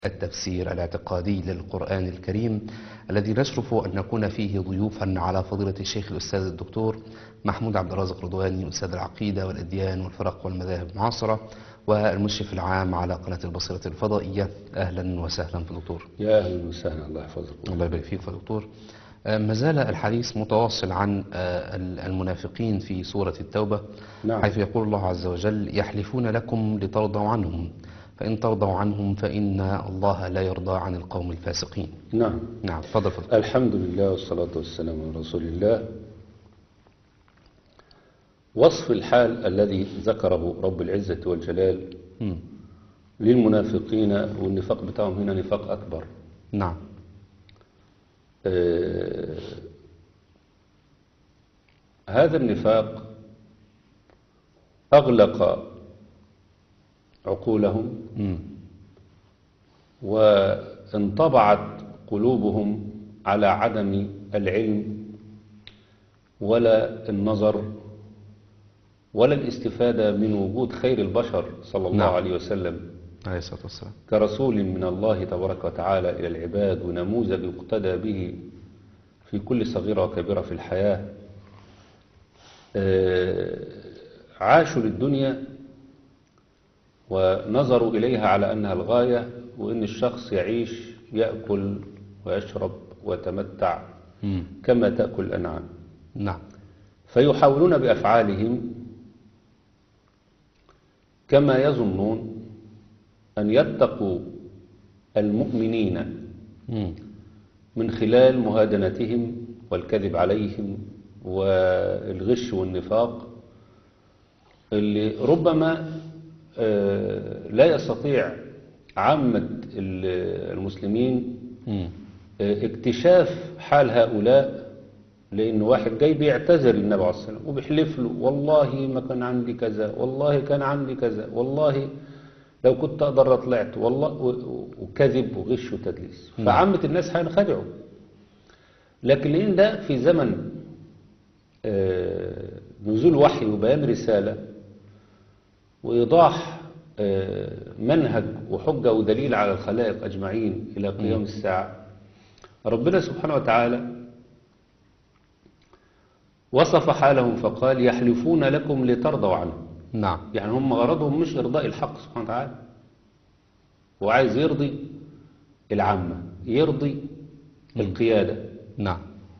التفسير الاعتقادي للقرآن الكريم الذي نشرف أن نكون فيه ضيوفا على فضيلة الشيخ الأستاذ الدكتور محمود عبد الرازق رضواني أستاذ العقيدة والأديان والفرق والمذاهب المعاصرة والمشرف العام على قناة البصيرة الفضائية أهلا وسهلا في الدكتور يا اهلا وسهلا الله يحفظك الله يبارك فيك يا دكتور آه، ما زال الحديث متواصل عن آه، المنافقين في سورة التوبة نعم. حيث يقول الله عز وجل يحلفون لكم لترضوا عنهم فإن ترضوا عنهم فإن الله لا يرضى عن القوم الفاسقين نعم نعم تفضل فضل. الحمد لله والصلاة والسلام على رسول الله وصف الحال الذي ذكره رب العزة والجلال مم. للمنافقين والنفاق بتاعهم هنا نفاق أكبر نعم آه، هذا النفاق أغلق عقولهم مم. وانطبعت قلوبهم على عدم العلم ولا النظر ولا الاستفادة من وجود خير البشر صلى الله نعم. عليه وسلم عليه الصلاة والسلام كرسول من الله تبارك وتعالى إلى العباد ونموذج يقتدى به في كل صغيرة وكبيرة في الحياة آه، عاشوا للدنيا ونظروا إليها على أنها الغاية وأن الشخص يعيش يأكل ويشرب ويتمتع مم. كما تأكل الأنعام نعم فيحاولون بأفعالهم كما يظنون أن يتقوا المؤمنين مم. من خلال مهادنتهم والكذب عليهم والغش والنفاق اللي ربما آه، لا يستطيع عامة ال- المسلمين مم. آه، اكتشاف حال هؤلاء لأن واحد جاي بيعتذر للنبي عليه الصلاة والسلام وبيحلف له والله ما كان عندي كذا والله كان عندي كذا والله لو كنت أقدر طلعت والله و- و- وكذب وغش وتدليس نعم. فعامة الناس هينخدعوا لكن لأن ده في زمن آه، نزول وحي وبيان رسالة وإيضاح آه، منهج وحجة ودليل على الخلائق أجمعين إلى قيام الساعة ربنا سبحانه وتعالى وصف حالهم فقال يحلفون لكم لترضوا عنهم نعم يعني هم غرضهم مش إرضاء الحق سبحانه وتعالى هو عايز يرضي العامة يرضي القيادة نعم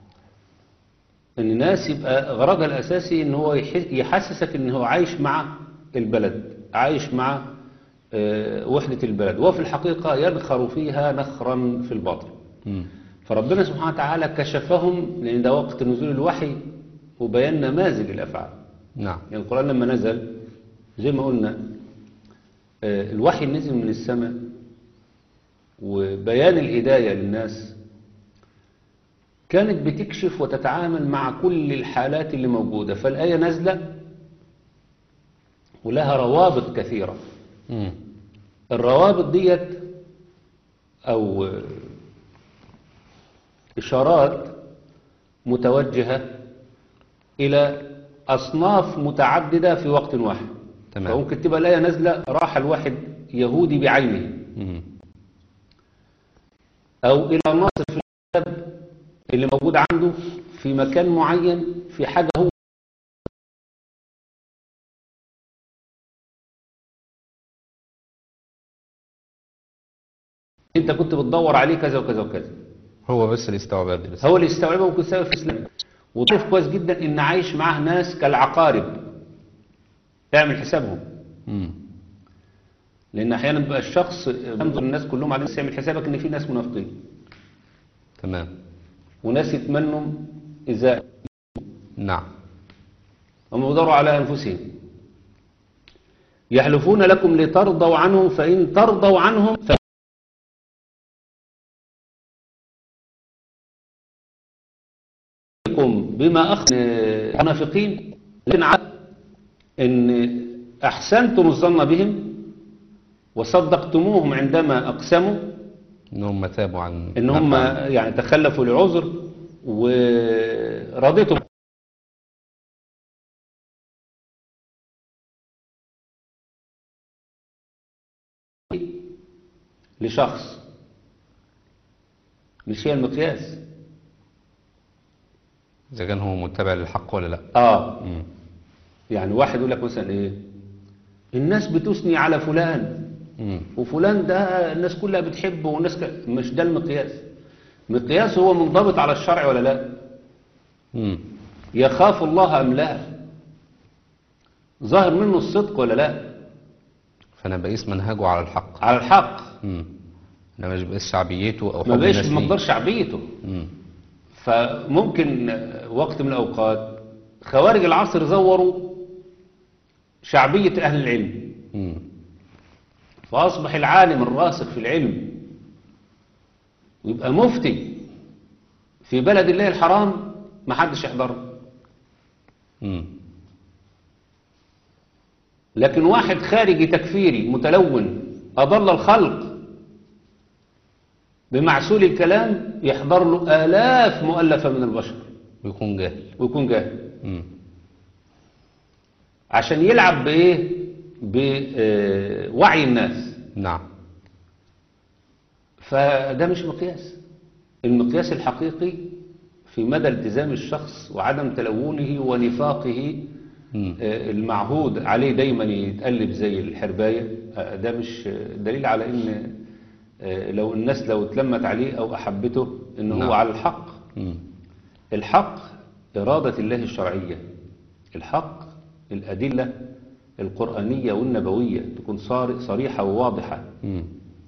ان الناس يبقى غرضها الاساسي ان هو يح- يحسسك ان هو عايش مع البلد عايش مع آه، وحدة البلد وفي الحقيقة ينخر فيها نخرا في الباطل مم. فربنا سبحانه وتعالى كشفهم لان ده وقت نزول الوحي وبيان نماذج الافعال نعم يعني القرآن لما نزل زي ما قلنا آه، الوحي نزل من السماء وبيان الهداية للناس كانت بتكشف وتتعامل مع كل الحالات اللي موجودة فالآية نازلة ولها روابط كثيرة مم. الروابط ديت أو آه، إشارات متوجهة إلى أصناف متعددة في وقت واحد تمام. فممكن تبقى الآية نازلة راح الواحد يهودي بعينه مم. أو إلى ناصر في الكتاب اللي موجود عنده في مكان معين في حاجة هو انت كنت بتدور عليه كذا وكذا وكذا هو بس الاستوعاب بس هو اللي يستوعبه ممكن سبب في الاسلام وتعرف كويس جدا ان عايش معاه ناس كالعقارب اعمل حسابهم مم. لان احيانا بيبقى الشخص ينظر الناس كلهم عليه يعمل حسابك ان في ناس منافقين تمام وناس يتمنوا اذا نعم هم يدوروا على انفسهم يحلفون لكم لترضوا عنهم فان ترضوا عنهم ف... بما اخذ المنافقين لكن ع- ان احسنتم الظن بهم وصدقتموهم عندما اقسموا ان هم تابوا عن ان ما هم فعلوا. يعني تخلفوا لعذر ورضيتم لشخص مش هي المقياس إذا كان هو متبع للحق ولا لا اه مم. يعني واحد يقول لك مثلا ايه الناس بتثني على فلان مم. وفلان ده الناس كلها بتحبه والناس ك... مش ده المقياس مقياس هو منضبط على الشرع ولا لا مم. يخاف الله ام لا ظاهر منه الصدق ولا لا فأنا بقيس منهجه على الحق على الحق مم. أنا مش بقيس شعبيته أو ما حب بقاش الناس ليه. بمقدار شعبيته مم. فممكن وقت من الأوقات خوارج العصر زوروا شعبية أهل العلم مم. فأصبح العالم الراسخ في العلم ويبقى مفتي في بلد الله الحرام ما حدش يحضره مم. لكن واحد خارجي تكفيري متلون أضل الخلق بمعسول الكلام يحضر له آلاف مؤلفة من البشر ويكون جاهل ويكون جاهل مم. عشان يلعب بإيه بوعي الناس نعم فده مش مقياس المقياس الحقيقي في مدى التزام الشخص وعدم تلونه ونفاقه مم. آه، المعهود عليه دايما يتقلب زي الحرباية آه، ده مش آه، دليل على ان آه، لو الناس لو اتلمت عليه او احبته ان هو نعم. على الحق مم. الحق إرادة الله الشرعية الحق الأدلة القرآنية والنبوية تكون صار- صريحة وواضحة مم.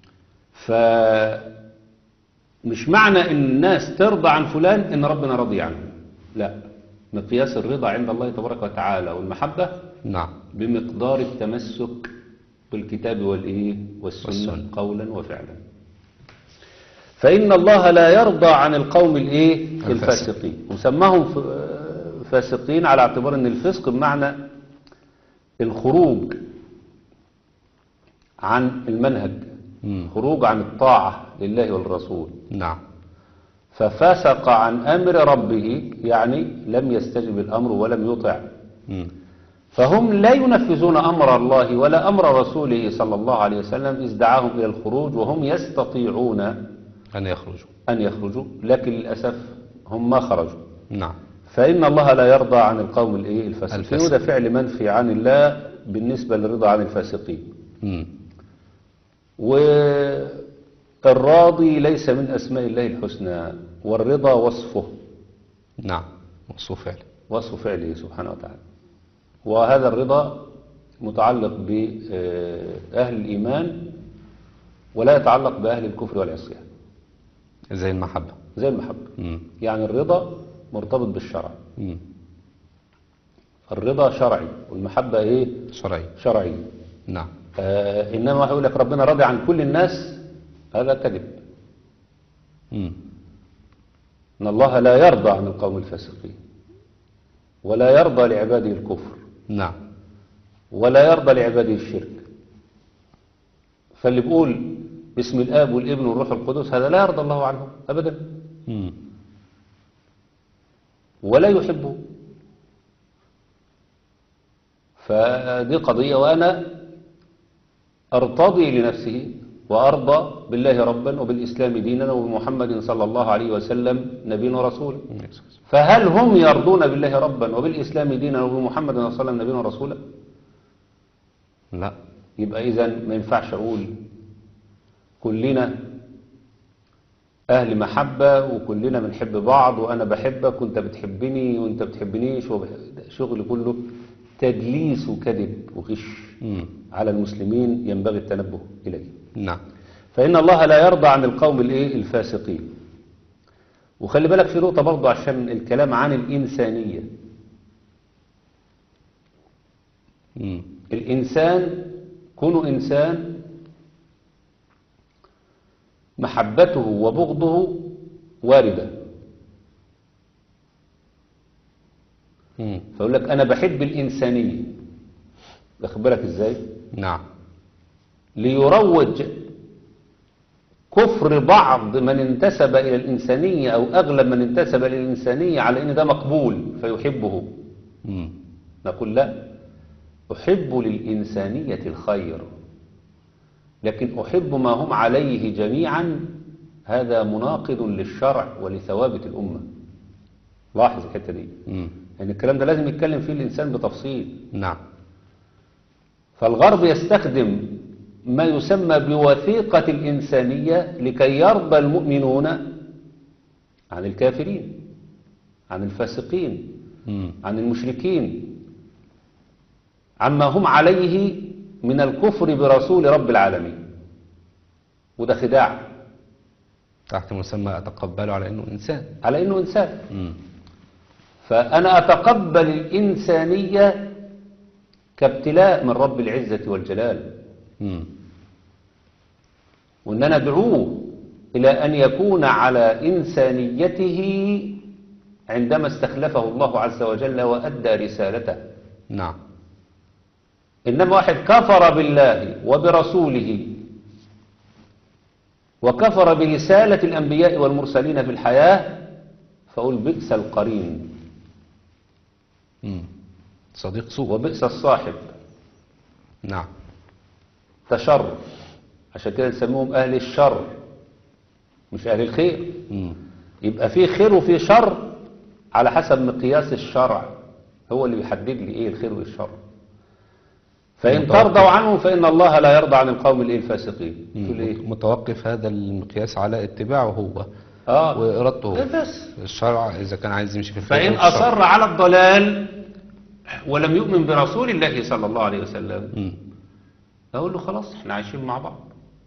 فمش معنى ان الناس ترضى عن فلان ان ربنا رضي عنه لا مقياس الرضا عند الله تبارك وتعالى والمحبة نعم بمقدار التمسك بالكتاب والإيه والسنة, والسنة. والسنة قولا وفعلا فإن الله لا يرضى عن القوم الإيه الفاسق. الفاسقين وسماهم ف- فاسقين على اعتبار أن الفسق بمعنى الخروج عن المنهج مم. خروج عن الطاعة لله والرسول نعم ففسق عن أمر ربه يعني لم يستجب الأمر ولم يطع مم. فهم لا ينفذون أمر الله ولا أمر رسوله صلى الله عليه وسلم إذ دعاهم إلى الخروج وهم يستطيعون أن يخرجوا أن يخرجوا لكن للأسف هم ما خرجوا نعم فإن الله لا يرضى عن القوم الإيه الفاسقين الفاسق. وده فعل منفي عن الله بالنسبة للرضا عن الفاسقين مم. والراضي ليس من أسماء الله الحسنى والرضا وصفه نعم وصف فعل وصف فعله سبحانه وتعالى وهذا الرضا متعلق بأهل الإيمان ولا يتعلق بأهل الكفر والعصيان زي المحبة زي المحبة مم. يعني الرضا مرتبط بالشرع مم. الرضا شرعي والمحبة ايه شرعي شرعي نعم آه إنما واحد يقول لك ربنا راضي عن كل الناس هذا كذب مم. إن الله لا يرضى عن القوم الفاسقين ولا يرضى لعباده الكفر نعم ولا يرضى لعباده الشرك فاللي بيقول باسم الآب والابن والروح القدس هذا لا يرضى الله عنه أبدا مم. ولا يحبه فدي قضية وأنا أرتضي لنفسه وأرضى بالله ربا وبالإسلام دينا وبمحمد صلى الله عليه وسلم نبيا ورسولا فهل هم يرضون بالله ربا وبالإسلام دينا وبمحمد صلى الله عليه وسلم نبيا ورسولا لا يبقى إذا ما ينفعش أقول كلنا أهل محبة وكلنا بنحب بعض وأنا بحبك وأنت بتحبني وأنت بتحبنيش وبح... ده شغل كله تدليس وكذب وغش مم. على المسلمين ينبغي التنبه إليه نعم فإن الله لا يرضى عن القوم الإيه الفاسقين وخلي بالك في نقطة برضه عشان الكلام عن الإنسانية مم. الإنسان كونه إنسان محبته وبغضه واردة مم. فيقول لك أنا بحب الإنسانية واخد بالك إزاي نعم ليروج كفر بعض من انتسب إلى الإنسانية أو أغلب من انتسب إلى الإنسانية على أن ده مقبول فيحبه مم. نقول لا أحب للإنسانية الخير لكن أحب ما هم عليه جميعا هذا مناقض للشرع ولثوابت الأمة لاحظ الحتة دي مم. يعني الكلام ده لازم يتكلم فيه الإنسان بتفصيل نعم فالغرب يستخدم ما يسمى بوثيقة الإنسانية لكي يرضى المؤمنون عن الكافرين عن الفاسقين مم. عن المشركين عما هم عليه من الكفر برسول رب العالمين وده خداع تحت مسمى أتقبله على أنه إنسان على انه انسان مم. فانا اتقبل الانسانيه كابتلاء من رب العزه والجلال مم. وان انا ادعوه الى ان يكون على انسانيته عندما استخلفه الله عز وجل وادى رسالته نعم انما واحد كفر بالله وبرسوله وكفر برساله الانبياء والمرسلين في الحياه فاقول بئس القرين مم. صديق سوء وبئس الصاحب نعم تشر عشان كده نسميهم اهل الشر مش اهل الخير مم. يبقى في خير وفي شر على حسب مقياس الشرع هو اللي بيحدد لي ايه الخير وايه الشر فان متوقف. ترضوا عنهم فان الله لا يرضى عن القوم الايه الفاسقين تقول ايه متوقف هذا المقياس على اتباعه هو اه وإرادته هو. بس الشرع إذا كان عايز يمشي في الخير فان والشر. اصر على الضلال ولم يؤمن برسول الله صلى الله عليه وسلم مم. اقول له خلاص احنا عايشين مع بعض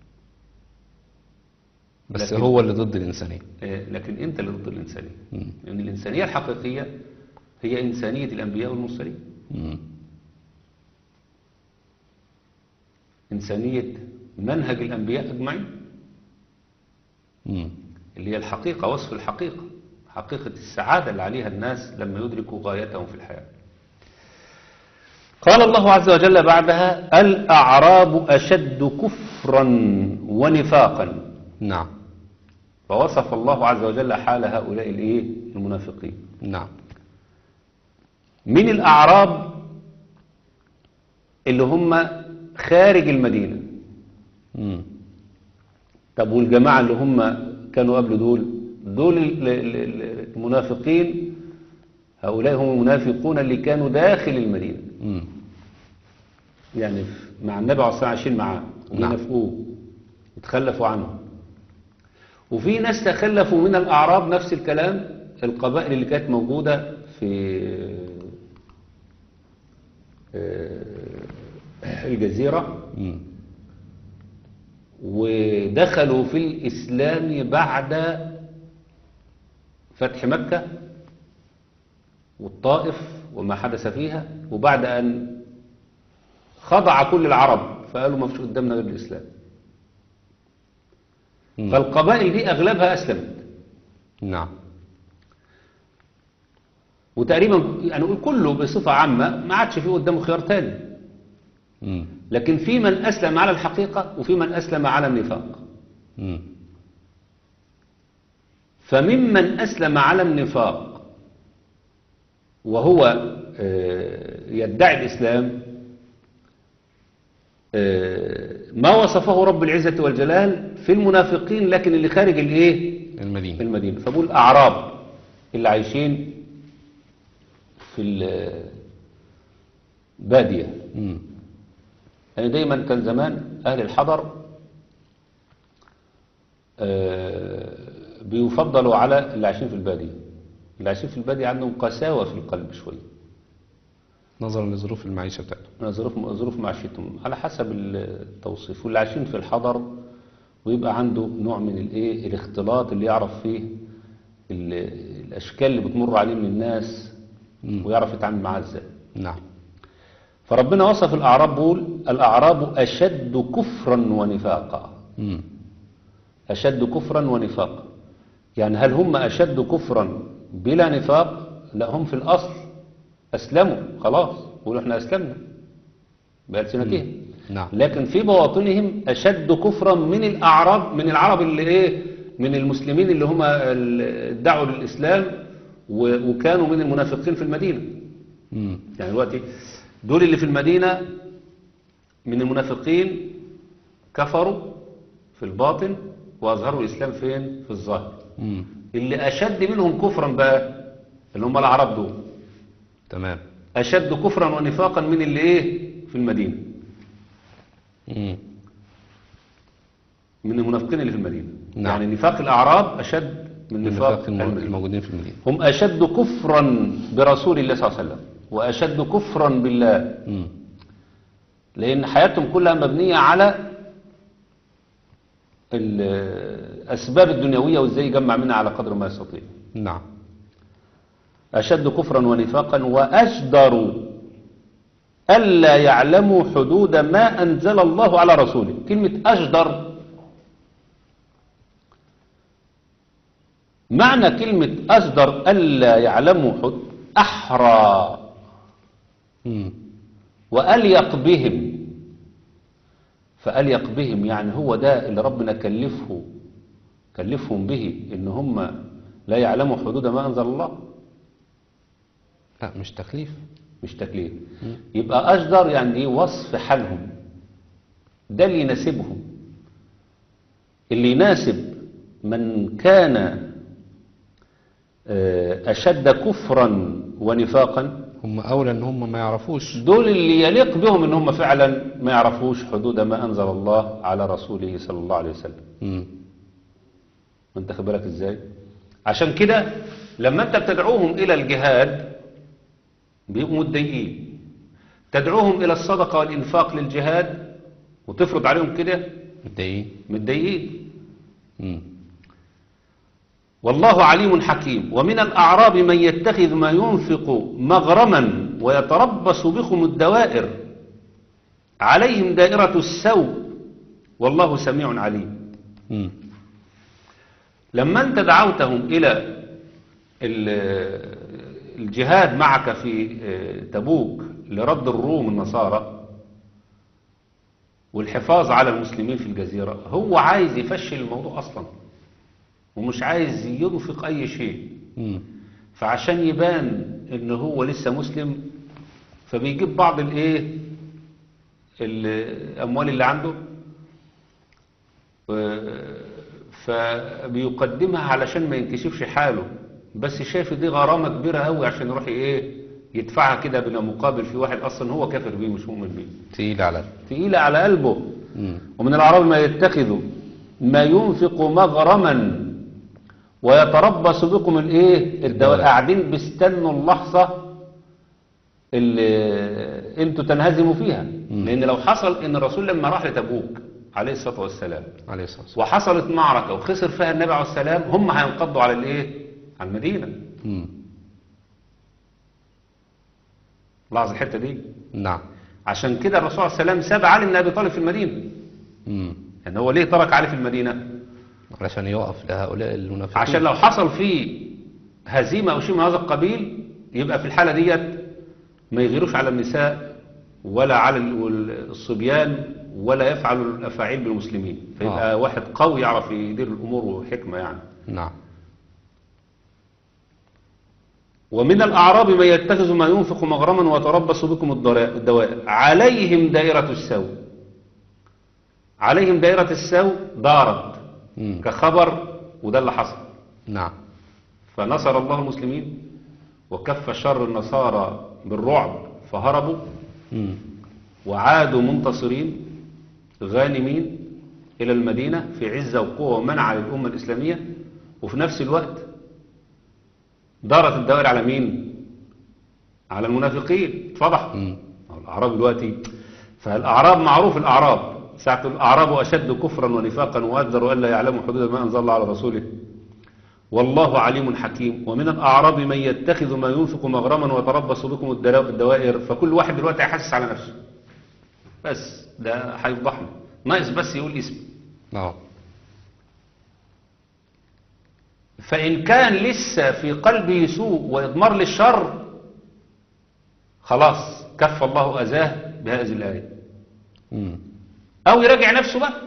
بس لكن- هو اللي ضد الإنسانية آه، لكن انت اللي ضد الانسانيه مم. لان الانسانيه الحقيقيه هي انسانيه الانبياء والمرسلين مم. انسانيه منهج الانبياء اجمعين مم. اللي هي الحقيقه وصف الحقيقه حقيقه السعاده اللي عليها الناس لما يدركوا غايتهم في الحياه قال الله عز وجل بعدها الاعراب اشد كفرا ونفاقا نعم فوصف الله عز وجل حال هؤلاء الايه المنافقين نعم من الأعراب اللي هم خارج المدينة مم. طب والجماعة اللي هم كانوا قبل دول دول ال- ال- ال- المنافقين هؤلاء هم المنافقون اللي كانوا داخل المدينة مم. يعني مع النبي عليه الصلاة والسلام عايشين معاه نعم. ونفقوه وتخلفوا عنه وفي ناس تخلفوا من الأعراب نفس الكلام القبائل اللي كانت موجودة في آه، الجزيرة مم. ودخلوا في الإسلام بعد فتح مكة والطائف وما حدث فيها وبعد أن خضع كل العرب فقالوا ما فيش قدامنا غير الإسلام مم. فالقبائل دي أغلبها أسلمت نعم وتقريبا يعني نقول كله بصفة عامة ما عادش فيه قدامه خيار تاني مم. لكن في من أسلم على الحقيقة وفي من أسلم على النفاق مم. فممن أسلم على النفاق وهو آه، يدعي الإسلام آه، ما وصفه رب العزة والجلال في المنافقين لكن اللي خارج الايه المدينة المدينة فبقول أعراب اللي عايشين في البادية مم. يعني دايما كان زمان أهل الحضر آه، بيفضلوا على اللي عايشين في البادية اللي عايشين في البادية عندهم قساوة في القلب شوية نظرا لظروف المعيشة بتاعته من ظروف ظروف معيشتهم على حسب التوصيف واللي عايشين في الحضر ويبقى عنده نوع من الايه الاختلاط اللي يعرف فيه ال- الاشكال اللي بتمر عليه من الناس مم. ويعرف يتعامل معاها ازاي نعم فربنا وصف الاعراب بيقول الاعراب اشد كفرا ونفاقا مم. أشد كفرا ونفاقا يعني هل هم أشد كفرا بلا نفاق لا هم في الأصل أسلموا خلاص يقولوا احنا أسلمنا بألسنتهم نعم لكن في بواطنهم أشد كفرا من الأعراب من العرب اللي إيه من المسلمين اللي هم ال- ادعوا للإسلام و- وكانوا من المنافقين في المدينة مم. يعني دلوقتي دول اللي في المدينة من المنافقين كفروا في الباطن وأظهروا الإسلام فين في الظاهر مم. اللي أشد منهم كفرا بقى اللي هم الأعراب دول تمام أشد كفرا ونفاقا من اللي إيه في المدينة مم. من المنافقين اللي في المدينة نعم. يعني نفاق الأعراب أشد من من نفاق نفاق الم- المدينة الموجودين في المدينة هم أشد كفرا برسول الله صلى الله عليه وسلم وأشد كفرا بالله مم. لأن حياتهم كلها مبنية على الأسباب الدنيوية وإزاي يجمع منها على قدر ما يستطيع نعم أشد كفرا ونفاقا وأجدر ألا يعلموا حدود ما أنزل الله على رسوله كلمة أجدر معنى كلمة أجدر ألا يعلموا حدود أحرى مم. وأليق بهم فأليق بهم يعني هو ده اللي ربنا كلفه كلفهم به إن هم لا يعلموا حدود ما أنزل الله لا مش تكليف مش تكليف يبقى أجدر يعني إيه وصف حالهم ده اللي يناسبهم اللي يناسب من كان آه، أشد كفرا ونفاقا هم أولى إن هم ما يعرفوش دول اللي يليق بهم ان هم فعلا ما يعرفوش حدود ما انزل الله على رسوله صلى الله عليه وسلم مم. وانت خد بالك ازاي عشان كده لما انت بتدعوهم الى الجهاد بيبقوا متضايقين تدعوهم الى الصدقه والانفاق للجهاد وتفرض عليهم كده متضايقين متضايقين مم. والله عليم حكيم ومن الأعراب من يتخذ ما ينفق مغرما ويتربص بكم الدوائر عليهم دائرة السوء والله سميع عليم مم. لما أنت دعوتهم إلى ال- الجهاد معك في تبوك لرد الروم النصارى والحفاظ على المسلمين في الجزيرة هو عايز يفشل الموضوع أصلا ومش عايز ينفق أي شيء مم. فعشان يبان ان هو لسه مسلم فبيجيب بعض الايه الاموال اللي عنده و- فبيقدمها علشان ما ينكشفش حاله بس شايف دي غرامة كبيرة قوي عشان يروح ايه يدفعها كده بلا مقابل في واحد اصلا هو كافر بيه مش مؤمن بيه تقيل على تقيلة على قلبه مم. ومن الأعراب ما يتخذ ما ينفق مغرما ويتربص بكم الايه الدواء قاعدين بيستنوا اللحظة اللي انتوا تنهزموا فيها لان لو حصل ان الرسول لما راح لتبوك عليه الصلاة والسلام عليه الصلاة والسلام وحصلت معركة وخسر فيها النبي عليه السلام هم هينقضوا على الايه على المدينة مم. لاحظ الحتة دي نعم عشان كده الرسول عليه السلام ساب علي بن ابي طالب في المدينة مم. يعني هو ليه ترك علي في المدينة علشان يقف لهؤلاء المنافقين عشان لو حصل فيه هزيمة أو شيء من هذا القبيل يبقى في الحالة ديت ما يغيروش على النساء ولا على ال- الصبيان ولا يفعلوا الأفاعيل بالمسلمين فيبقى آه. واحد قوي يعرف يدير الأمور وحكمة يعني نعم ومن الأعراب من يتخذ ما ينفق مغرما ويتربص بكم الضرا- الدوائر عليهم دائرة السوء عليهم دائرة السوء دارت مم. كخبر وده اللي حصل نعم فنصر الله المسلمين وكف شر النصارى بالرعب فهربوا مم. وعادوا منتصرين غانمين إلى المدينة في عزة وقوة ومنع للأمة الإسلامية وفي نفس الوقت دارت الدوائر على مين؟ على المنافقين اتفضح مم. الأعراب دلوقتي فالأعراب معروف الأعراب ساعة الأعراب أشد كفرا ونفاقا وأجدر ألا يعلموا حدود ما أنزل الله على رسوله والله عليم حكيم ومن الأعراب من يتخذ ما ينفق مغرما ويتربص بكم الدلا- الدوائر فكل واحد دلوقتي هيحسس على نفسه بس ده هيفضحنا ناقص بس يقول اسم نعم فإن كان لسه في قلبه سوء وإضمار للشر خلاص كف الله أذاه بهذه الآية مم. أو يراجع نفسه بقى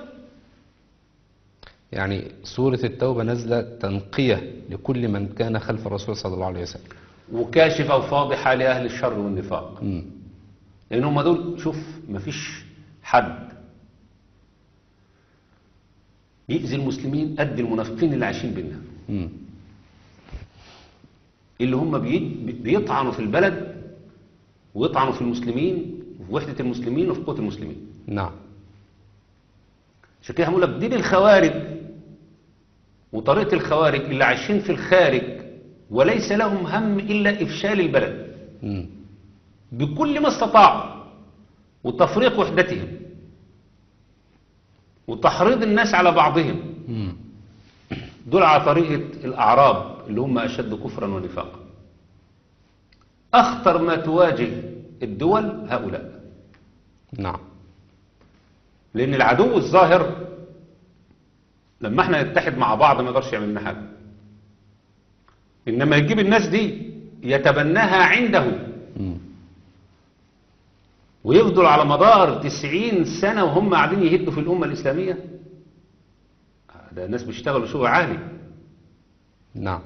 يعني سورة التوبة نازلة تنقية لكل من كان خلف الرسول صلى الله عليه وسلم وكاشفة وفاضحة لأهل الشر والنفاق مم. لأن هم دول شوف مفيش حد يأذي المسلمين قد المنافقين اللي عايشين بيننا مم. اللي هم بي- بيطعنوا في البلد ويطعنوا في المسلمين وفي وحدة المسلمين وفي قوة المسلمين نعم عشان كده هنقول لك دين الخوارج وطريقة الخوارج اللي عايشين في الخارج وليس لهم هم إلا إفشال البلد مم. بكل ما استطاعوا وتفريق وحدتهم وتحريض الناس على بعضهم مم. دول على طريقة الأعراب اللي هم أشد كفرا ونفاقا أخطر ما تواجه الدول هؤلاء نعم لأن العدو الظاهر لما احنا نتحد مع بعض ما يقدرش يعمل لنا حاجة إنما يجيب الناس دي يتبناها عنده مم. ويفضل على مدار تسعين سنة وهم قاعدين يهدوا في الأمة الإسلامية ده الناس بيشتغلوا شغل عالي نعم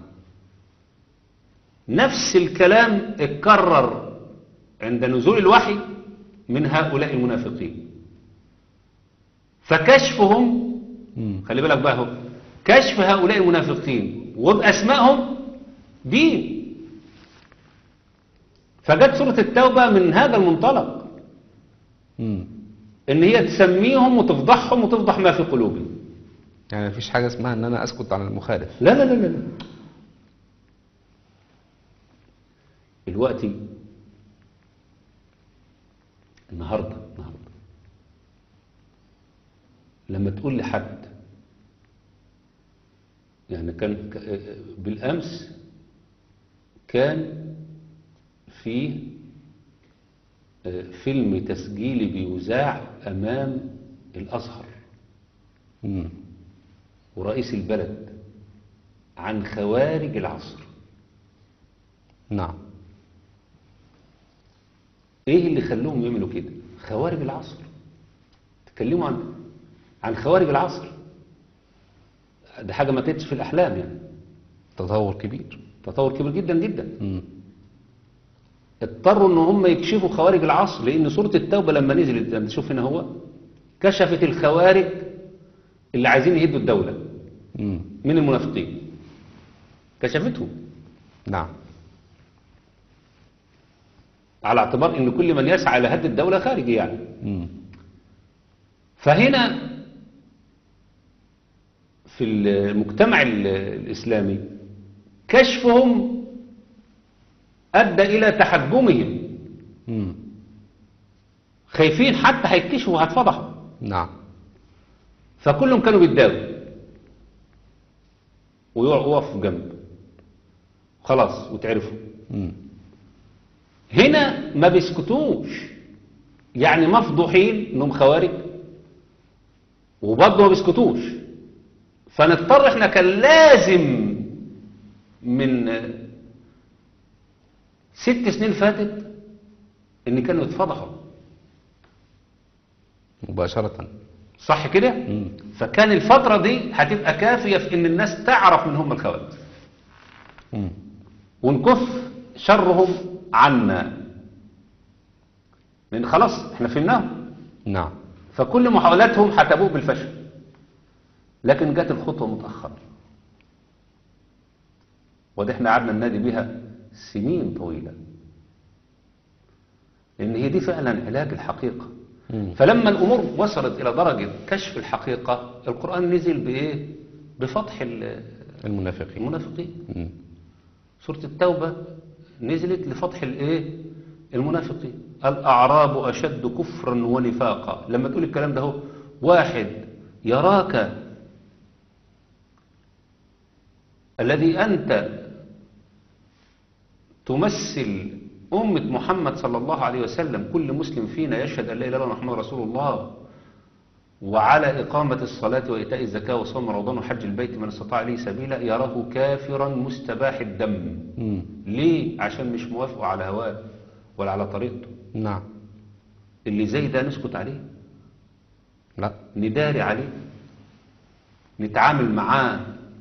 نفس الكلام اتكرر عند نزول الوحي من هؤلاء المنافقين فكشفهم مم. خلي بالك بقى هو كشف هؤلاء المنافقين وبأسمائهم دين فجت سورة التوبة من هذا المنطلق مم. ان هي تسميهم وتفضحهم وتفضح ما في قلوبهم يعني مفيش حاجة اسمها ان انا اسكت عن المخالف لا لا لا لا لا دلوقتي النهارده النهارده لما تقول لحد يعني كان ك- بالامس كان في آه، فيلم تسجيلي بيذاع امام الازهر مم. ورئيس البلد عن خوارج العصر نعم ايه اللي خلوهم يعملوا كده خوارج العصر تكلموا عن عن خوارج العصر ده حاجة ما كانتش في الأحلام يعني تطور كبير تطور كبير جدا جدا مم. اضطروا ان هم يكشفوا خوارج العصر لان سورة التوبة لما نزلت لما تشوف هنا هو كشفت الخوارج اللي عايزين يهدوا الدولة مم. من المنافقين كشفتهم نعم على اعتبار ان كل من يسعى الى هد الدولة خارجي يعني مم. فهنا في المجتمع ال- الإسلامي كشفهم أدى إلى تحجمهم مم. خايفين حتى هيكتشفوا وهتفضحوا نعم فكلهم كانوا بيتداووا ويقف جنب خلاص وتعرفوا مم. هنا ما بيسكتوش يعني مفضوحين انهم خوارج وبرضه ما بيسكتوش فنضطر احنا كان لازم من ست سنين فاتت ان كانوا يتفضحوا مباشرة صح كده مم. فكان الفترة دي هتبقى كافية في ان الناس تعرف من هم الخوارج مم. ونكف شرهم عنا لان خلاص احنا فهمناهم نعم فكل محاولاتهم هتبوء بالفشل لكن جت الخطوة متأخرة وده احنا قعدنا ننادي بها سنين طويلة لأن هي دي فعلا علاج الحقيقة مم. فلما الأمور وصلت إلى درجة كشف الحقيقة القرآن نزل بإيه؟ بفتح ال- المنافقين المنافقين مم. سورة التوبة نزلت لفتح الايه المنافقين الأعراب أشد كفرا ونفاقا لما تقول الكلام ده هو واحد يراك الذي أنت تمثل أمة محمد صلى الله عليه وسلم كل مسلم فينا يشهد أن لا إله إلا الله محمد رسول الله وعلى إقامة الصلاة وإيتاء الزكاة وصوم رمضان وحج البيت من استطاع إليه سبيلا يراه كافرا مستباح الدم مم. ليه؟ عشان مش موافقه على هواه ولا على طريقته نعم اللي زي ده نسكت عليه لا نداري عليه نتعامل معاه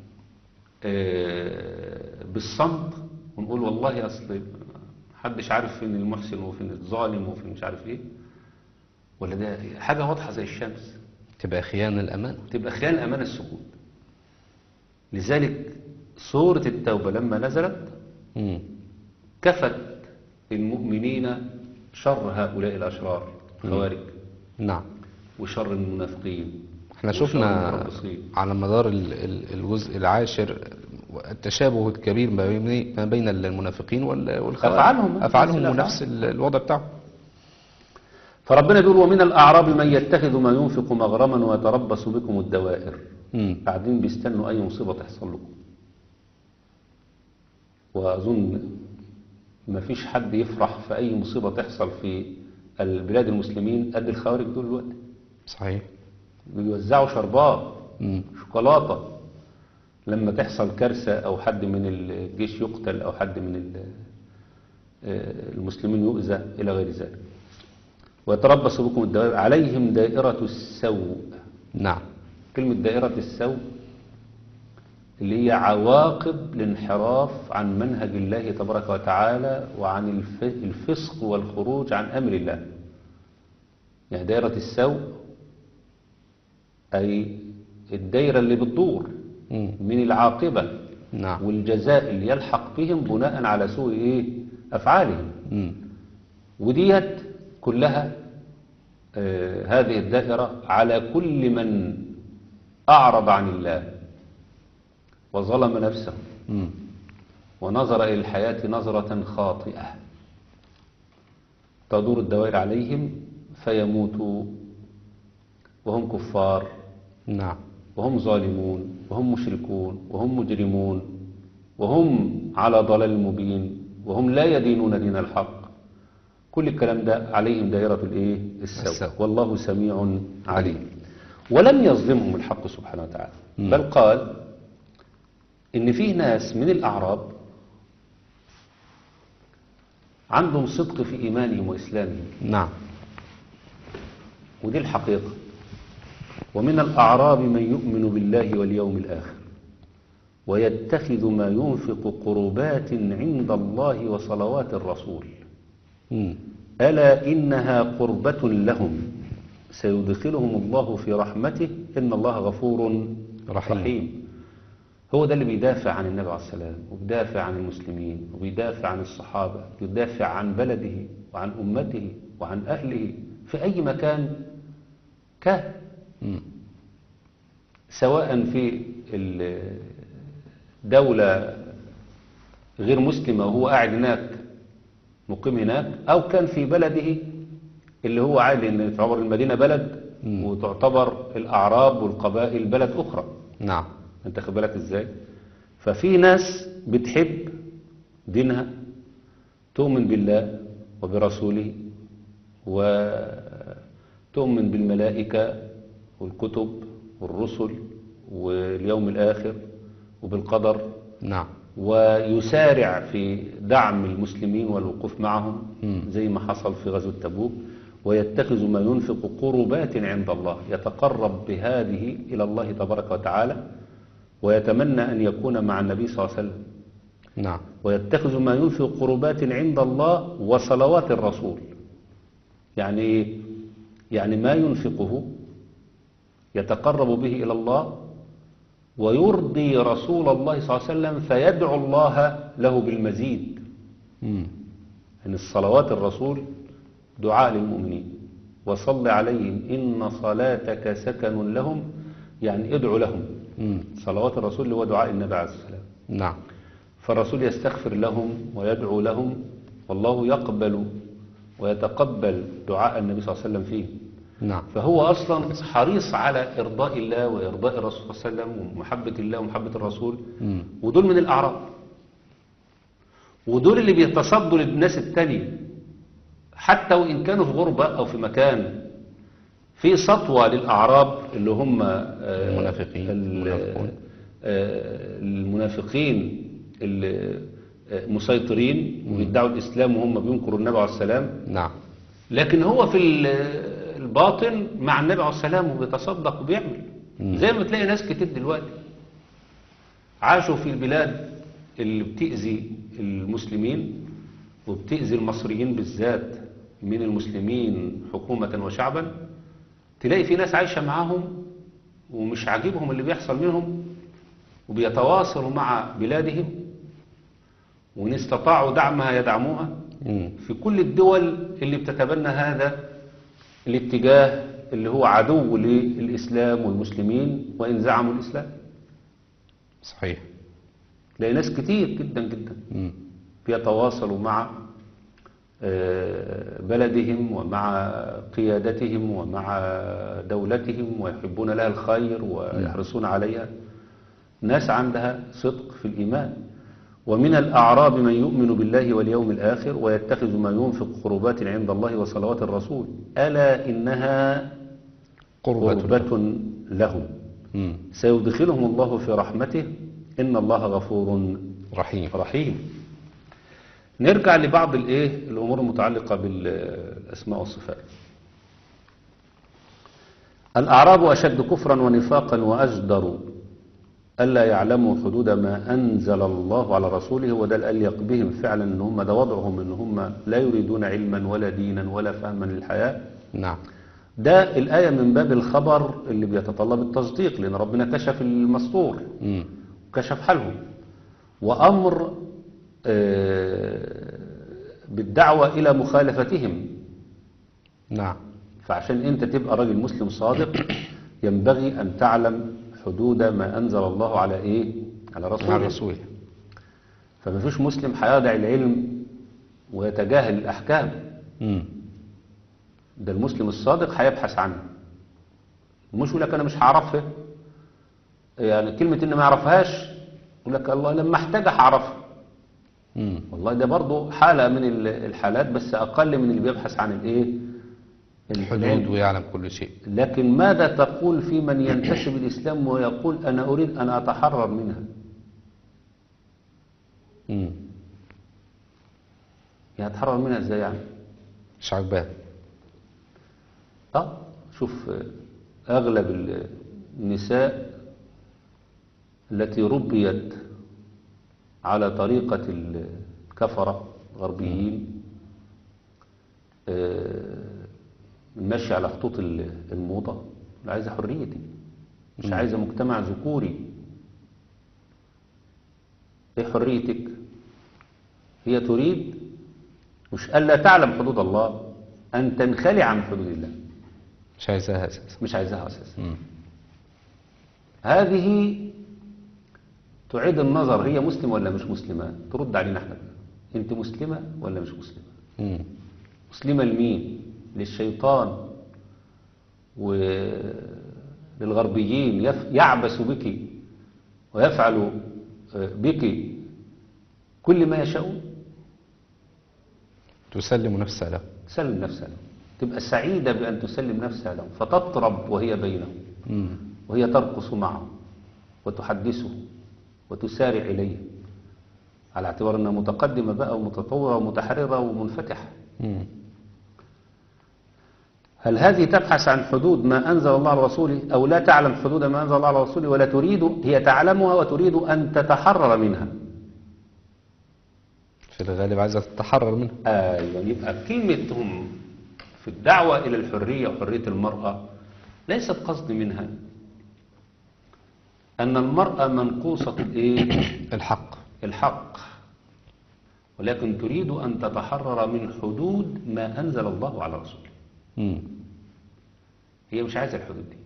آه، بالصمت ونقول والله أصل محدش عارف فين المحسن وفين الظالم وفين مش عارف ايه ولا ده حاجة واضحة زي الشمس تبقى خيانة الأمانة تبقى خيانة أمانة السكوت لذلك سورة التوبة لما نزلت مم. كفت المؤمنين شر هؤلاء الأشرار خوارج نعم وشر المنافقين احنا وشر شفنا المتربصين. على مدار ال- ال- الجزء العاشر التشابه الكبير ما بين ما بين المنافقين وال- والخوارج أفعالهم، نفس أفعالهم الأفعال. ونفس ال- الوضع بتاعهم فربنا بيقول ومن الأعراب من يتخذ ما ينفق مغرما ويتربص بكم الدوائر مم. قاعدين بيستنوا أي مصيبة تحصل لكم وأظن ما فيش حد يفرح في أي مصيبة تحصل في البلاد المسلمين قد الخوارج دول دلوقتي صحيح بيوزعوا شربات مم. شوكولاتة لما تحصل كارثة أو حد من الجيش يقتل أو حد من ال- آه، المسلمين يؤذى إلى غير ذلك ويتربص بكم الدوائر عليهم دائرة السوء نعم كلمة دائرة السوء اللي هي عواقب الانحراف عن منهج الله تبارك وتعالى وعن الف- الفسق والخروج عن أمر الله يعني دائرة السوء أي الدائرة اللي بتدور مم. من العاقبة نعم والجزاء اللي يلحق بهم بناء على سوء إيه أفعالهم مم. وديت كلها آه، هذه الدائرة على كل من أعرض عن الله وظلم نفسه مم. ونظر إلى الحياة نظرة خاطئة تدور الدوائر عليهم فيموتوا وهم كفار نعم وهم ظالمون وهم مشركون وهم مجرمون وهم على ضلال مبين وهم لا يدينون دين الحق كل الكلام ده عليهم دائرة الايه السوء السوء. والله سميع عليم ولم يظلمهم الحق سبحانه وتعالى مم. بل قال ان فيه ناس من الاعراب عندهم صدق في ايمانهم واسلامهم نعم ودي الحقيقة ومن الأعراب من يؤمن بالله واليوم الآخر ويتخذ ما ينفق قربات عند الله وصلوات الرسول مم. ألا إنها قربة لهم سيدخلهم الله في رحمته إن الله غفور رحيم. رحيم هو ده اللي بيدافع عن النبي عليه السلام وبيدافع عن المسلمين وبيدافع عن الصحابة بيدافع عن بلده وعن أمته وعن أهله في أي مكان كان مم. سواء في الدولة غير مسلمة وهو قاعد هناك مقيم هناك أو كان في بلده اللي هو عادي إن تعتبر المدينة بلد مم. وتعتبر الأعراب والقبائل بلد أخرى نعم انت خد بالك ازاي ففي ناس بتحب دينها تؤمن بالله وبرسوله وتؤمن بالملائكة والكتب والرسل واليوم الآخر وبالقدر نعم ويسارع في دعم المسلمين والوقوف معهم مم. زي ما حصل في غزوة تبوك ويتخذ ما ينفق قربات عند الله يتقرب بهذه إلى الله تبارك وتعالى ويتمنى أن يكون مع النبي صلى الله عليه وسلم نعم ويتخذ ما ينفق قربات عند الله وصلوات الرسول يعني إيه؟ يعني ما ينفقه يتقرب به إلى الله ويرضي رسول الله صلى الله عليه وسلم فيدعو الله له بالمزيد مم. أن الصلوات الرسول دعاء للمؤمنين وصل عليهم إن صلاتك سكن لهم يعني ادعو لهم مم. صلوات الرسول اللي هو دعاء النبي عليه الصلاة والسلام نعم فالرسول يستغفر لهم ويدعو لهم والله يقبل ويتقبل دعاء النبي صلى الله عليه وسلم فيه نعم فهو أصلا حريص على إرضاء الله وإرضاء الرسول صلى الله عليه وسلم ومحبة الله ومحبة الرسول مم. ودول من الأعراب ودول اللي بيتصدوا للناس التانية حتى وإن كانوا في غربة أو في مكان في سطوة للأعراب اللي هم آه، المنافقين، ال- المنافقون. آه، المنافقين اللي آه، مسيطرين وبيدعوا الإسلام وهم بينكروا النبي عليه السلام نعم لكن هو في ال- الباطن مع النبي عليه السلام وبيتصدق وبيعمل مم. زي ما تلاقي ناس كتير دلوقتي عاشوا في البلاد اللي بتأذي المسلمين وبتأذي المصريين بالذات من المسلمين حكومة وشعبا تلاقي في ناس عايشة معاهم ومش عاجبهم اللي بيحصل منهم وبيتواصلوا مع بلادهم وإن استطاعوا دعمها يدعموها مم. في كل الدول اللي بتتبنى هذا الاتجاه اللي هو عدو للإسلام والمسلمين وإن زعموا الإسلام صحيح تلاقي ناس كتير جدا جدا مم. بيتواصلوا مع آه، بلدهم ومع قيادتهم ومع دولتهم ويحبون لها الخير ويحرصون عليها ناس عندها صدق في الإيمان ومن الأعراب من يؤمن بالله واليوم الآخر ويتخذ ما ينفق قربات عند الله وصلوات الرسول ألا إنها قربة قربة لهم مم. سيدخلهم الله في رحمته إن الله غفور رحيم رحيم نرجع لبعض الايه الامور المتعلقه بالاسماء والصفات الاعراب اشد كفرا ونفاقا واجدر الا يعلموا حدود ما انزل الله على رسوله وده الاليق بهم فعلا ان هم ده وضعهم ان هم لا يريدون علما ولا دينا ولا فهما للحياه نعم ده الايه من باب الخبر اللي بيتطلب التصديق لان ربنا كشف المستور مم. كشف حالهم وأمر آه، بالدعوة إلى مخالفتهم نعم فعشان أنت تبقى راجل مسلم صادق ينبغي أن تعلم حدود ما أنزل الله على إيه؟ على مع رسوله الرسول فما فيش مسلم هيدع العلم ويتجاهل الأحكام مم. ده المسلم الصادق هيبحث عنه مش يقول لك أنا مش هعرفها يعني كلمة إن ما يعرفهاش يقول لك الله لما احتاج هعرفها مم. والله ده برضو حالة من ال- الحالات بس أقل من اللي بيبحث عن الإيه الحدود العلم. ويعلم كل شيء لكن ماذا تقول في من ينتسب الإسلام ويقول أنا أريد أن أتحرر منها مم. يعني أتحرر منها إزاي يعني مش عجبان اه شوف آه، أغلب ال- النساء التي ربيت على طريقة الكفرة الغربيين آه، ماشية على خطوط ال- الموضة لا عايزة حريتي مش عايزة مجتمع ذكوري ايه حريتك هي تريد مش ألا تعلم حدود الله أن تنخلع عن حدود الله مش عايزاها اساسا مش عايزاها أساسا مم. هذه تعيد النظر هي مسلمة ولا مش مسلمة ترد علينا احنا بقى. انت مسلمة ولا مش مسلمة مم. مسلمة لمين للشيطان وللغربيين يف- يعبث بك ويفعل آه، بك كل ما يشاءون تسلم نفسها له تسلم نفسها له تبقى سعيدة بأن تسلم نفسها له فتطرب وهي بينهم مم. وهي ترقص معه وتحدثه وتسارع إليه على اعتبار أنها متقدمة بقى ومتطورة ومتحررة ومنفتحة مم. هل هذه تبحث عن حدود ما أنزل الله على رسوله أو لا تعلم حدود ما أنزل الله على رسوله ولا تريد هي تعلمها وتريد أن تتحرر منها في الغالب عايزة تتحرر منها أيوة يبقى كلمتهم في الدعوة إلى الحرية وحرية المرأة ليست قصد منها أن المرأة منقوصة الإيه؟ الحق الحق ولكن تريد أن تتحرر من حدود ما أنزل الله على رسوله مم. هي مش عايزة الحدود دي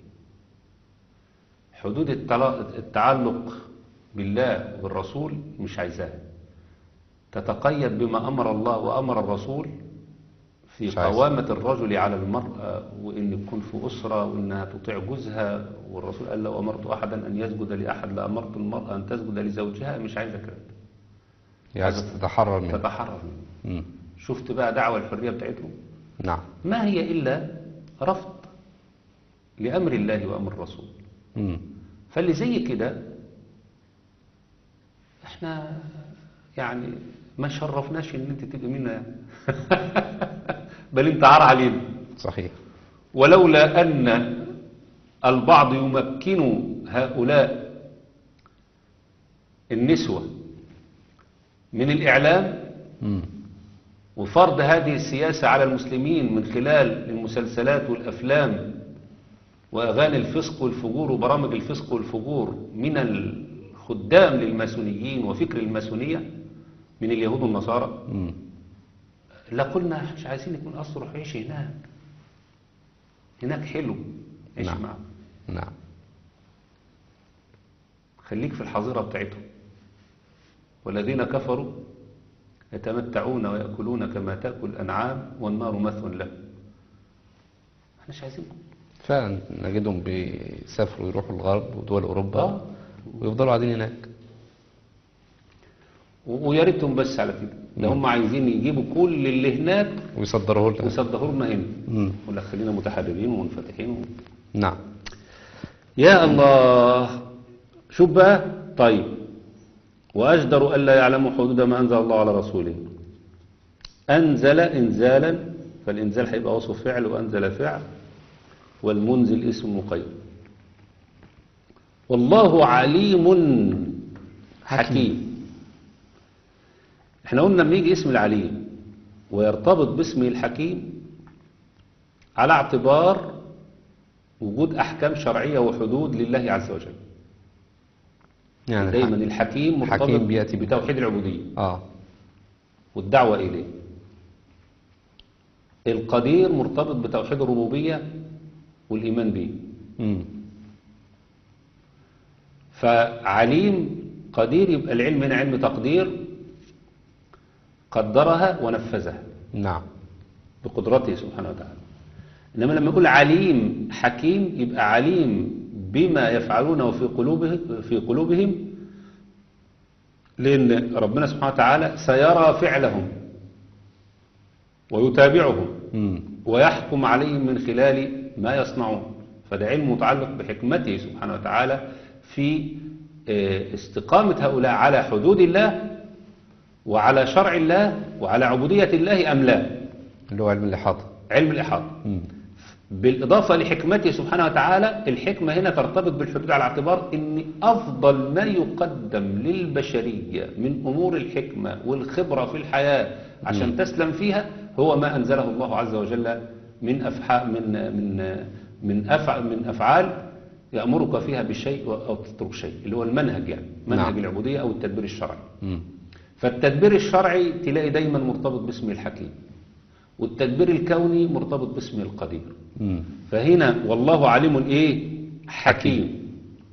حدود التلا- التعلق بالله وبالرسول مش عايزاها تتقيد بما أمر الله وأمر الرسول في مش عايزة. قوامة الرجل على المرأة وإن تكون في أسرة وإنها تطيع جوزها والرسول قال لو أمرت أحدا أن يسجد لأحد لأمرت المرأة أن تسجد لزوجها مش عايزة كده هي عايزة تتحرر منها تتحرر منه مم. شفت بقى دعوة الحرية بتاعتهم نعم ما هي إلا رفض لأمر الله وأمر الرسول مم. فاللي زي كده احنا يعني ما شرفناش ان انت تبقى منا يعني. بل انت عار علينا صحيح ولولا ان البعض يمكن هؤلاء النسوة من الإعلام مم. وفرض هذه السياسة على المسلمين من خلال المسلسلات والأفلام وأغاني الفسق والفجور وبرامج الفسق والفجور من الخدام للماسونيين وفكر الماسونية من اليهود والنصارى مم. لا قلنا إحنا مش عايزين يكون أصل روح عيش هناك هناك حلو عيش نعم. معه نعم خليك في الحظيرة بتاعتهم والذين كفروا يتمتعون ويأكلون كما تأكل الأنعام والنار مثوى لهم احنا مش عايزينكم فعلا نجدهم بيسافروا يروحوا الغرب ودول أوروبا آه. ويفضلوا قاعدين هناك و- ويا ريتهم بس على كده ده هم عايزين يجيبوا كل اللي هناك ويصدروا لنا ويصدقوا لنا هنا مم. يقول لك خلينا متحررين ومنفتحين و... نعم يا الله شوف بقى طيب وأجدر ألا يعلموا حدود ما أنزل الله على رسوله أنزل إنزالا فالإنزال هيبقى وصف فعل وأنزل فعل والمنزل اسم مقيد والله عليم حكيم احنا قلنا لما يجي اسم العليم ويرتبط باسمه الحكيم على اعتبار وجود أحكام شرعية وحدود لله عز وجل يعني دايما الحق- الحكيم مرتبط حكيم بيأتي بتوحيد العبودية اه والدعوة إليه القدير مرتبط بتوحيد الربوبية والإيمان به مم. فعليم قدير يبقى العلم هنا علم تقدير قدرها ونفذها نعم بقدرته سبحانه وتعالى إنما لما يقول عليم حكيم يبقى عليم بما يفعلونه في قلوبهم في قلوبهم لأن ربنا سبحانه وتعالى سيرى فعلهم ويتابعهم مم. ويحكم عليهم من خلال ما يصنعون فده علم متعلق بحكمته سبحانه وتعالى في آه، استقامة هؤلاء على حدود الله وعلى شرع الله وعلى عبودية الله أم لا اللي هو علم الإحاطة علم الإحاطة مم. بالإضافة لحكمته سبحانه وتعالى الحكمة هنا ترتبط بالحدود على اعتبار أن أفضل ما يقدم للبشرية من أمور الحكمة والخبرة في الحياة عشان تسلم فيها هو ما أنزله الله عز وجل من أفعال من من من أفعال من أفعال يأمرك فيها بشيء أو تترك شيء اللي هو المنهج يعني منهج نعم. العبودية أو التدبير الشرعي مم. فالتدبير الشرعي تلاقي دايما مرتبط باسم الحكيم والتدبير الكوني مرتبط باسم القدير مم. فهنا والله عليم ايه حكيم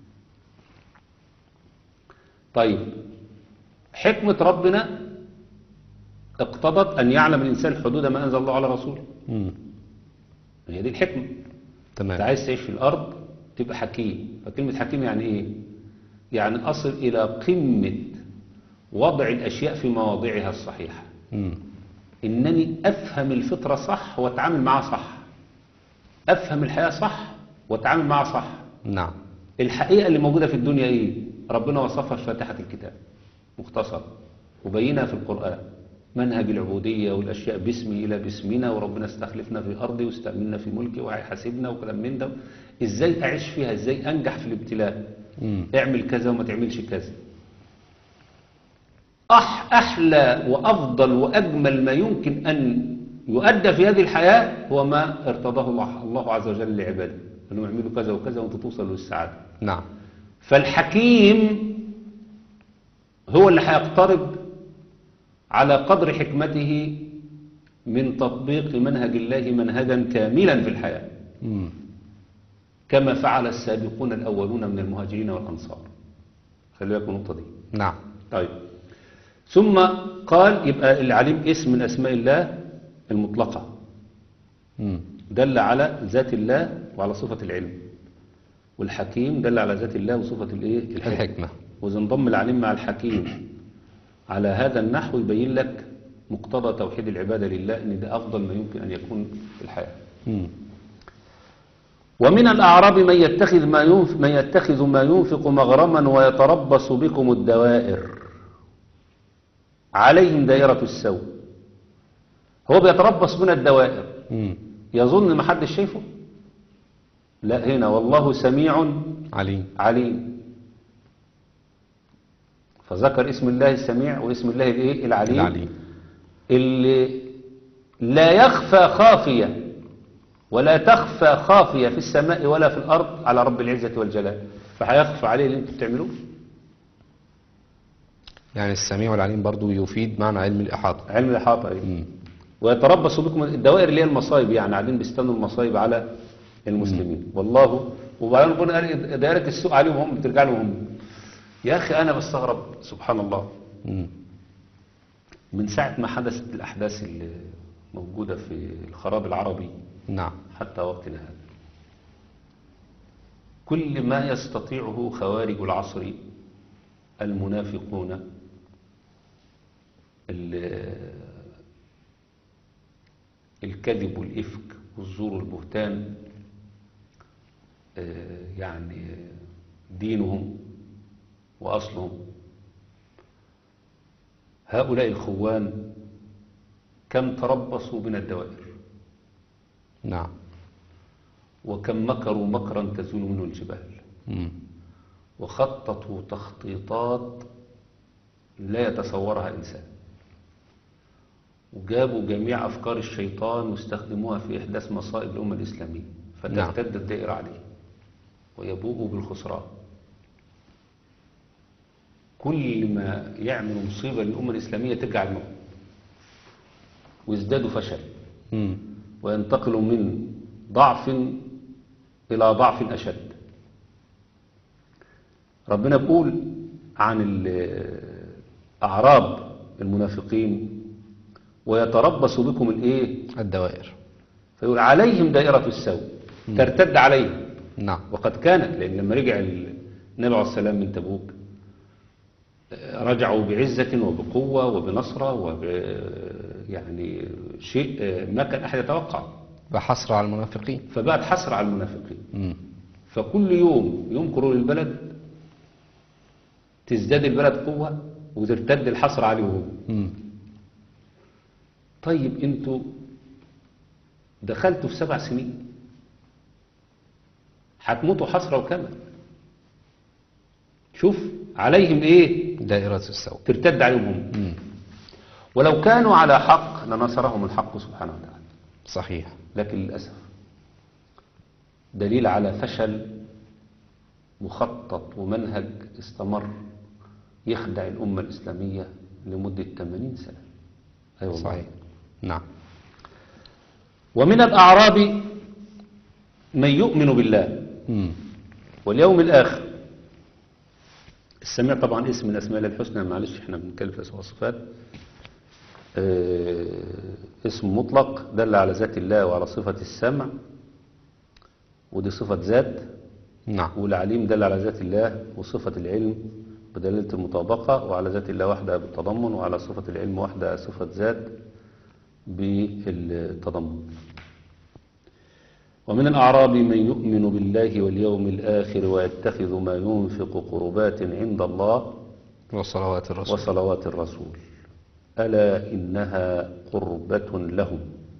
طيب حكمة ربنا اقتضت أن يعلم الإنسان حدود ما أنزل الله على رسوله مم. هي دي الحكمة أنت تمام عايز تعيش في الأرض تبقى حكيم فكلمة حكيم يعني إيه يعني أصل إلى قمة وضع الأشياء في مواضعها الصحيحة مم. إنني أفهم الفطرة صح وأتعامل معها صح أفهم الحياة صح وأتعامل معها صح نعم الحقيقة اللي موجودة في الدنيا إيه ربنا وصفها في فاتحة الكتاب مختصر وبينها في القرآن منهج العبودية والأشياء باسمي إلى باسمنا وربنا استخلفنا في أرضي واستأمنا في ملكي وهيحاسبنا وكلام من ده إزاي أعيش فيها إزاي أنجح في الابتلاء مم. اعمل كذا وما تعملش كذا أح أحلى وأفضل وأجمل ما يمكن أن يؤدى في هذه الحياة هو ما ارتضاه الله, الله عز وجل لعباده أنهم يعملوا كذا وكذا وأنت توصل للسعادة نعم فالحكيم هو اللي هيقترب على قدر حكمته من تطبيق منهج الله منهجا كاملا في الحياة مم. كما فعل السابقون الأولون من المهاجرين والأنصار خلي بالكم النقطة دي نعم طيب ثم قال يبقى العليم اسم من أسماء الله المطلقة مم. دل على ذات الله وعلى صفة العلم والحكيم دل على ذات الله وصفة الايه الحكمة وإذا انضم العليم مع الحكيم على هذا النحو يبين لك مقتضى توحيد العبادة لله ان ده أفضل ما يمكن أن يكون في الحياة مم. ومن الأعراب من يتخذ ما ينفق, من يتخذ ما ينفق مغرما ويتربص بكم الدوائر عليهم دائرة السوء هو بيتربص من الدوائر مم. يظن ما حدش شايفه لا هنا والله سميع عليم عليم فذكر اسم الله السميع واسم الله الايه العليم العليم اللي لا يخفى خافية ولا تخفى خافية في السماء ولا في الأرض على رب العزة والجلال فهيخفى عليه اللي انتوا بتعملوه يعني السميع والعليم برضو يفيد معنى علم الإحاطة علم الإحاطة أيضا مم. ويتربص بكم الدوائر اللي هي المصايب يعني قاعدين بيستنوا المصايب على المسلمين والله وبعدين ربنا قال دائرة السوء عليهم هم بترجع لهم هم يا أخي أنا بستغرب سبحان الله مم. من ساعة ما حدثت الأحداث اللي موجودة في الخراب العربي نعم حتى وقتنا هذا كل ما يستطيعه خوارج العصر المنافقون ال- الكذب والإفك والزور والبهتان آه، يعني دينهم وأصلهم هؤلاء الخوان كم تربصوا من الدوائر نعم وكم مكروا مكرا تزول منه الجبال مم. وخططوا تخطيطات لا يتصورها إنسان وجابوا جميع أفكار الشيطان واستخدموها في إحداث مصائب الأمة الإسلامية فترتد الدائرة عليه ويبوء بالخسران كل ما يعمل مصيبة للأمة الإسلامية ترجع الموت ويزدادوا فشل مم. وينتقل من ضعف إلى ضعف أشد ربنا بيقول عن ال- أعراب المنافقين ويتربص بكم الإيه الدوائر فيقول عليهم دائرة السوء ترتد عليهم نعم وقد كانت لأن لما رجع النبي عليه السلام من تبوك آه، رجعوا بعزة وبقوة وبنصرة وب يعني شيء آه، ما كان أحد يتوقع بحصر على المنافقين فبقت حسرة على المنافقين مم. فكل يوم ينكروا للبلد تزداد البلد قوة وترتد الحسرة عليهم مم. طيب انتوا دخلتوا في سبع سنين هتموتوا حسرة وكمل شوف عليهم ايه دائرة السوء ترتد عليهم هم مم. ولو كانوا على حق لنصرهم الحق سبحانه وتعالى صحيح لكن للأسف دليل على فشل مخطط ومنهج استمر يخدع الأمة الإسلامية لمدة 80 سنة أي والله. صحيح نعم ومن الأعراب من يؤمن بالله مم. واليوم الآخر السميع طبعا اسم من أسماء الله الحسنى معلش احنا بنتكلم في الأسماء والصفات آه، اسم مطلق دل على ذات الله وعلى صفة السمع ودي صفة ذات نعم والعليم دل على ذات الله وصفة العلم بدلالة المطابقة وعلى ذات الله وحدها بالتضمن وعلى صفة العلم وحدها صفة ذات بالتضمن ومن الأعراب من يؤمن بالله واليوم الآخر ويتخذ ما ينفق قربات عند الله وصلوات الرسول وصلوات الرسول ألا إنها قربة لهم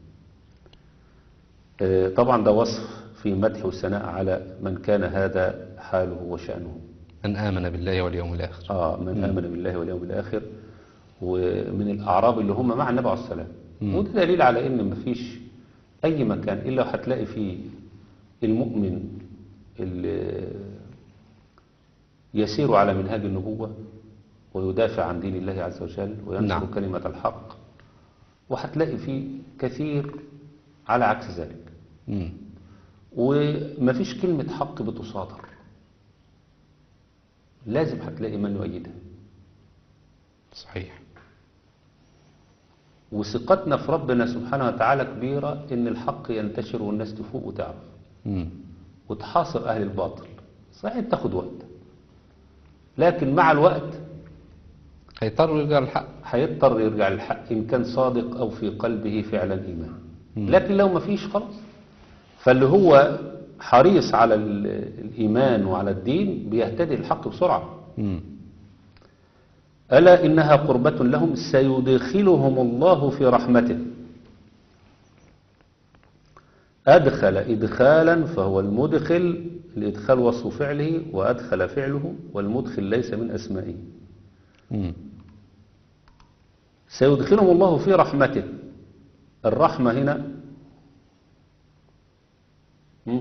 آه، طبعا ده وصف في مدح وثناء على من كان هذا حاله وشأنه من آمن بالله واليوم الآخر آه من آمن بالله واليوم الآخر ومن الأعراب اللي هم مع النبي عليه السلام مم. وده دليل على إن مفيش أي مكان إلا هتلاقي فيه المؤمن اللي يسير على منهاج النبوة ويدافع عن دين الله عز وجل وينشر نعم. كلمة الحق وهتلاقي فيه كثير على عكس ذلك مم. ومفيش كلمة حق بتصادر لازم هتلاقي من يؤيدها صحيح وثقتنا في ربنا سبحانه وتعالى كبيرة إن الحق ينتشر والناس تفوق وتعرف مم. وتحاصر أهل الباطل صحيح بتاخد وقت لكن مع الوقت هيضطروا يرجعوا للحق هيضطر يرجع للحق إن كان صادق أو في قلبه فعلا إيمان مم. لكن لو ما فيش خلاص فاللي هو حريص على ال- الإيمان وعلى الدين بيهتدي الحق بسرعة مم. ألا إنها قربة لهم سيدخلهم الله في رحمته أدخل إدخالا فهو المدخل الإدخال وصف فعله وأدخل فعله والمدخل ليس من أسمائه مم. سيدخلهم الله في رحمته الرحمة هنا مم.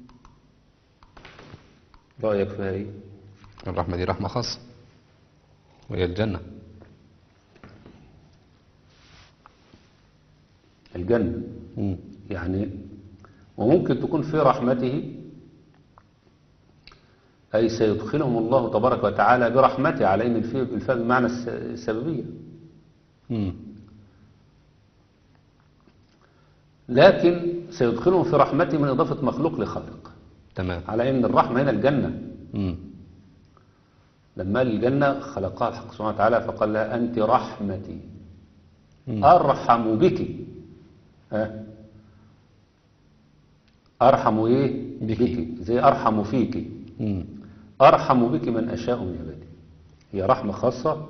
رأيك فيها ايه الرحمة دي رحمة خاصة وهي الجنة الجنة مم. يعني وممكن تكون في رحمته أي سيدخلهم الله تبارك وتعالى برحمته على أن الفاء الفاء بمعنى الس- السببية مم. لكن سيدخلهم في رحمته من إضافة مخلوق لخالق تمام على أن الرحمة هنا الجنة مم. لما قال الجنة خلقها الحق سبحانه وتعالى فقال لها أنت رحمتي مم. أرحم بك ها أرحم إيه بك. بك زي أرحم فيك مم. أرحم بك من أشاء من عبادي هي رحمة خاصة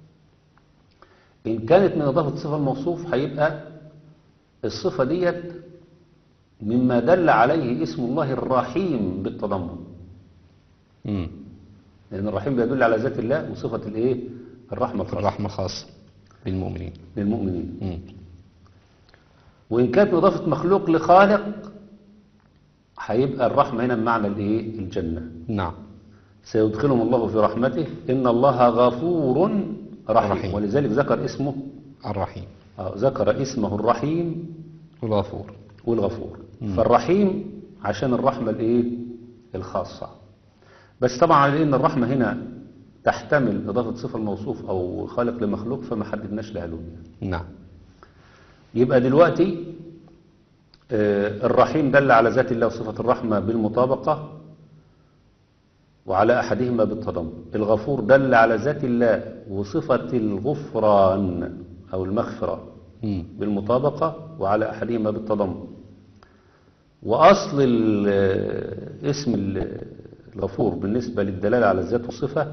إن كانت من إضافة صفة الموصوف هيبقى الصفة ديت مما دل عليه اسم الله الرحيم بالتضمن مم. لأن الرحيم بيدل على ذات الله وصفة الإيه الرحمة الخاصة الرحمة الخاصة بالمؤمنين للمؤمنين مم. وإن كانت من إضافة مخلوق لخالق هيبقى الرحمة هنا بمعنى الإيه الجنة نعم سيدخلهم الله في رحمته إن الله غفور رحيم, رحيم. ولذلك ذكر اسمه الرحيم آه، ذكر اسمه الرحيم والغفور والغفور فالرحيم عشان الرحمة الايه الخاصة بس طبعا لأن الرحمة هنا تحتمل إضافة صفة الموصوف أو خالق لمخلوق فما حددناش لها لون يعني. نعم يبقى دلوقتي آه، الرحيم دل على ذات الله وصفة الرحمة بالمطابقة وعلى أحدهما بالتضمن الغفور دل على ذات الله وصفة الغفران أو المغفرة مم. بالمطابقة وعلى أحدهما بالتضمن وأصل ال- اسم ال- الغفور بالنسبة للدلالة على الذات والصفة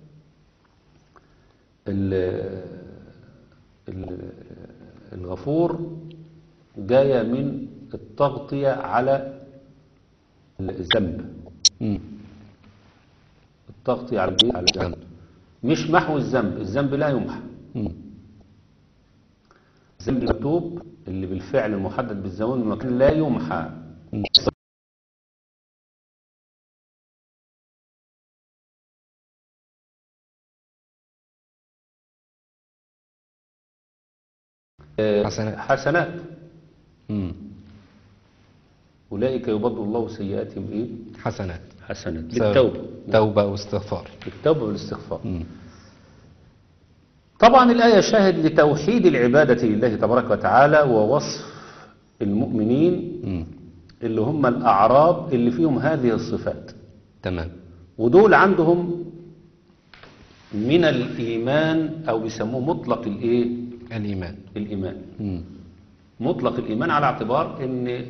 ال- ال- الغفور جاية من التغطية على الذنب مم. التغطية على الإيه؟ على الذنب مش محو الذنب الذنب لا يمحى مم. الذنب المكتوب اللي بالفعل المحدد بالزمان والمكان لا يمحى مم. آه، حسنات. حسنات مم. أولئك يبدل الله سيئاتهم إيه حسنات حسنات بسبب بالتوبة توبة واستغفار بالتوبة والاستغفار مم. طبعا الآية شاهد لتوحيد العبادة لله تبارك وتعالى ووصف المؤمنين مم. اللي هم الأعراب اللي فيهم هذه الصفات تمام ودول عندهم من الإيمان أو بيسموه مطلق الإيه الإيمان الإيمان مم. مطلق الإيمان على اعتبار أن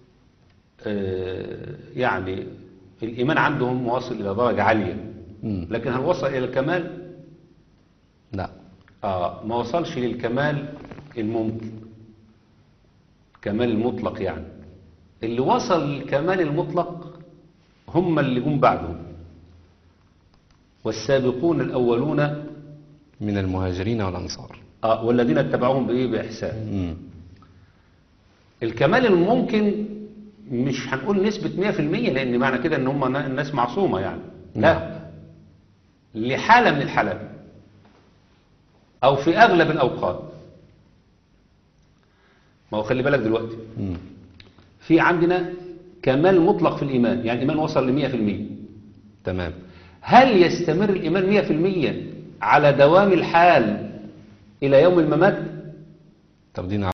آه، يعني الإيمان عندهم واصل إلى درجة عالية مم. لكن هل وصل إلى الكمال؟ لا آه ما وصلش للكمال الممكن كمال المطلق يعني اللي وصل للكمال المطلق هم اللي جم بعدهم والسابقون الأولون من المهاجرين والأنصار آه والذين اتبعوهم بإيه بإحسان مم. الكمال الممكن مش هنقول نسبة 100% لأن معنى كده إن هم نا- الناس معصومة يعني لا لحالة من الحالات أو في أغلب الأوقات ما هو خلي بالك دلوقتي مم. في عندنا كمال مطلق في الإيمان يعني الإيمان وصل ل 100% تمام هل يستمر الإيمان 100% على دوام الحال إلى يوم الممات طب دي